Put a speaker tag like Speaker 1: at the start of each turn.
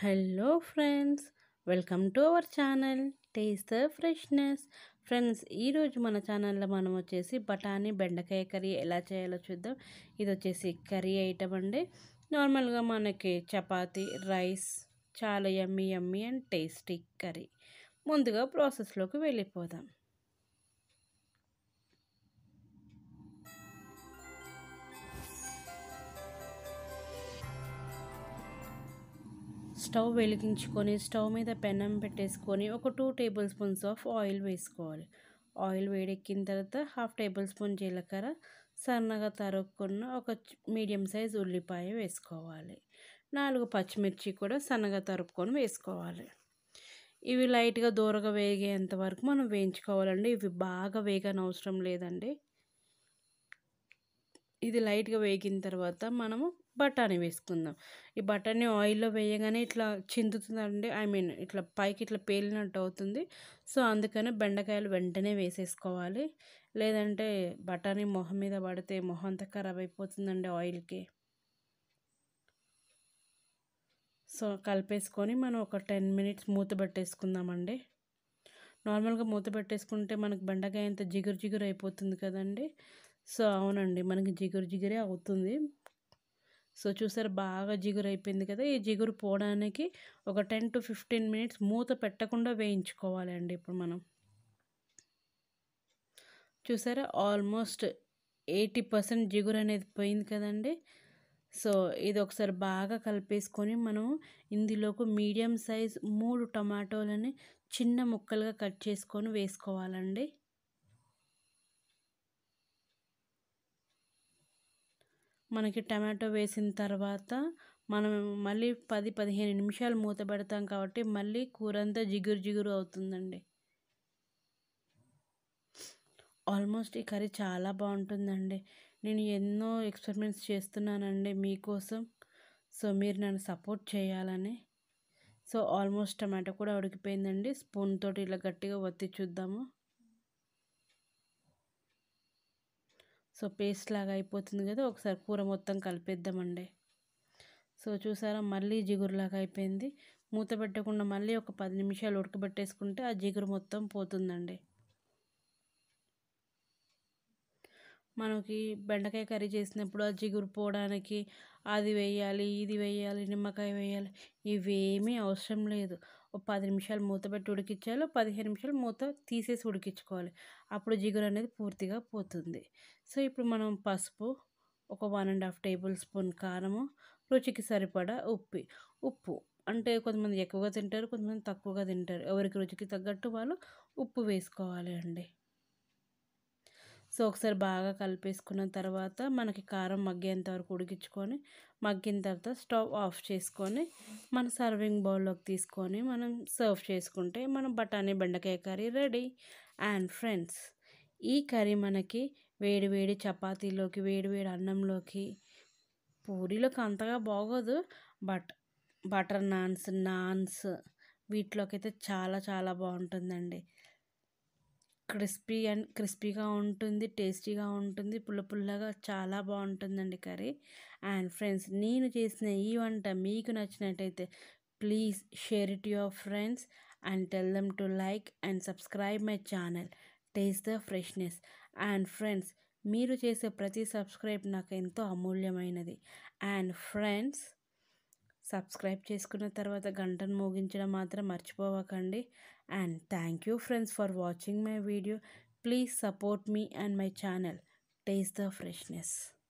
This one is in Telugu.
Speaker 1: hello friends welcome to our channel taste the freshness friends ఈరోజు మన ఛానల్లో మనం వచ్చేసి బఠానీ బెండకాయ కర్రీ ఎలా చేయాలో చూద్దాం ఇది వచ్చేసి కర్రీ ఐటమ్ అండి నార్మల్గా మనకి చపాతీ రైస్ చాలా yummy yummy and tasty curry ముందుగా ప్రాసెస్లోకి వెళ్ళిపోదాం స్టవ్ వెలిగించుకొని స్టవ్ మీద పెనం పెట్టేసుకొని ఒక two tablespoons of oil వేసుకోవాలి ఆయిల్ వేడెక్కిన తర్వాత హాఫ్ టేబుల్ స్పూన్ జీలకర్ర సన్నగా తరుక్కున్న ఒక మీడియం సైజ్ ఉల్లిపాయ వేసుకోవాలి నాలుగు పచ్చిమిర్చి కూడా సన్నగా తరుక్కొని వేసుకోవాలి ఇవి లైట్గా దూరగా వేగేంత వరకు మనం వేయించుకోవాలండి ఇవి బాగా వేగని అవసరం లేదండి ఇది లైట్గా వేగిన తర్వాత మనము బఠానీ వేసుకుందాం ఈ బఠానీ ఆయిల్లో వేయగానే ఇట్లా చిందుతుందండి ఐ మీన్ ఇట్లా పైకి ఇట్లా పేలినట్టు అవుతుంది సో అందుకని బెండకాయలు వెంటనే వేసేసుకోవాలి లేదంటే బఠానీ మొహం మీద పడితే మొహం అంతా ఖరాబ్ అయిపోతుందండి ఆయిల్కి సో కలిపేసుకొని మనం ఒక టెన్ మినిట్స్ మూత పెట్టేసుకుందామండి నార్మల్గా మూత పెట్టేసుకుంటే మనకు బెండకాయ అంత జిగురు జిగురు అయిపోతుంది కదండి సో అవునండి మనకి జిగురు జిగురే అవుతుంది సో చూసారు బాగా జిగురు అయిపోయింది కదా ఈ జిగురు పోవడానికి ఒక టెన్ టు ఫిఫ్టీన్ మినిట్స్ మూత పెట్టకుండా వేయించుకోవాలి అండి ఇప్పుడు మనం చూసారా ఆల్మోస్ట్ ఎయిటీ పర్సెంట్ జిగురు అనేది పోయింది కదండి సో ఇది ఒకసారి బాగా కలిపేసుకొని మనం ఇందులోకి మీడియం సైజ్ మూడు టమాటోలని చిన్న ముక్కలుగా కట్ చేసుకొని వేసుకోవాలండి మనకి టమాటో వేసిన తర్వాత మనం మళ్ళీ పది పదిహేను నిమిషాలు మూత పెడతాం కాబట్టి మళ్ళీ కూర అంతా జిగురు జిగురు అవుతుందండి ఆల్మోస్ట్ ఈ కర్రీ చాలా బాగుంటుందండి నేను ఎన్నో ఎక్స్పెరిమెంట్స్ చేస్తున్నానండి మీకోసం సో మీరు నన్ను సపోర్ట్ చేయాలని సో ఆల్మోస్ట్ టమాటో కూడా ఉడికిపోయిందండి స్పూన్ తోటి ఇలా గట్టిగా ఒత్తి చూద్దాము సో పేస్ట్ లాగా అయిపోతుంది కదా ఒకసారి కూర మొత్తం కలిపేద్దామండి సో చూసారా మళ్ళీ జిగురులాగా అయిపోయింది మూత పెట్టకుండా మళ్ళీ ఒక పది నిమిషాలు ఉడకబెట్టేసుకుంటే ఆ జిగురు మొత్తం పోతుందండి మనకి బెండకాయ కర్రీ చేసినప్పుడు ఆ జిగురు పోవడానికి అది వేయాలి ఇది వేయాలి నిమ్మకాయ వేయాలి ఇవేమీ అవసరం లేదు ఒక పది నిమిషాలు మూత పెట్టి ఉడికించాలి పదిహేను నిమిషాలు మూత తీసేసి ఉడికించుకోవాలి అప్పుడు జిగురు అనేది పూర్తిగా పోతుంది సో ఇప్పుడు మనం పసుపు ఒక one and half tablespoon కారము రుచికి సరిపడా ఉప్పు ఉప్పు అంటే కొంతమంది ఎక్కువగా తింటారు కొంతమంది తక్కువగా తింటారు ఎవరికి రుచికి తగ్గట్టు వాళ్ళు ఉప్పు వేసుకోవాలి అండి సో ఒకసారి బాగా కలిపేసుకున్న తర్వాత మనకి కారం మగ్గేంత వరకు ఉడికించుకొని మగ్గిన తర్వాత స్టవ్ ఆఫ్ చేసుకొని మన సర్వింగ్ బౌల్లోకి తీసుకొని మనం సర్వ్ చేసుకుంటే మనం బఠానీ బెండకాయ కర్రీ రెడీ అండ్ ఫ్రెండ్స్ ఈ కర్రీ మనకి వేడి వేడి చపాతీలోకి వేడి వేడి అన్నంలోకి పూరీలోకి అంతగా బాగోదు బట్ బటర్ నాన్స్ నాన్స్ వీటిలోకి అయితే చాలా చాలా బాగుంటుందండి క్రిస్పీ అండ్ క్రిస్పీగా ఉంటుంది టేస్టీగా ఉంటుంది పుల్ల పుల్లగా చాలా బాగుంటుందండి కర్రీ అండ్ ఫ్రెండ్స్ నేను చేసిన ఈ వంట మీకు నచ్చినట్టయితే please share it your friends and tell them to like and subscribe my channel taste the freshness and friends మీరు చేసే ప్రతి సబ్స్క్రైబ్ నాకు ఎంతో అమూల్యమైనది అండ్ ఫ్రెండ్స్ సబ్స్క్రైబ్ చేసుకున్న తర్వాత గంటను మోగించడం మాత్రం మర్చిపోవకండి and thank you friends for watching my video please support me and my channel taste the freshness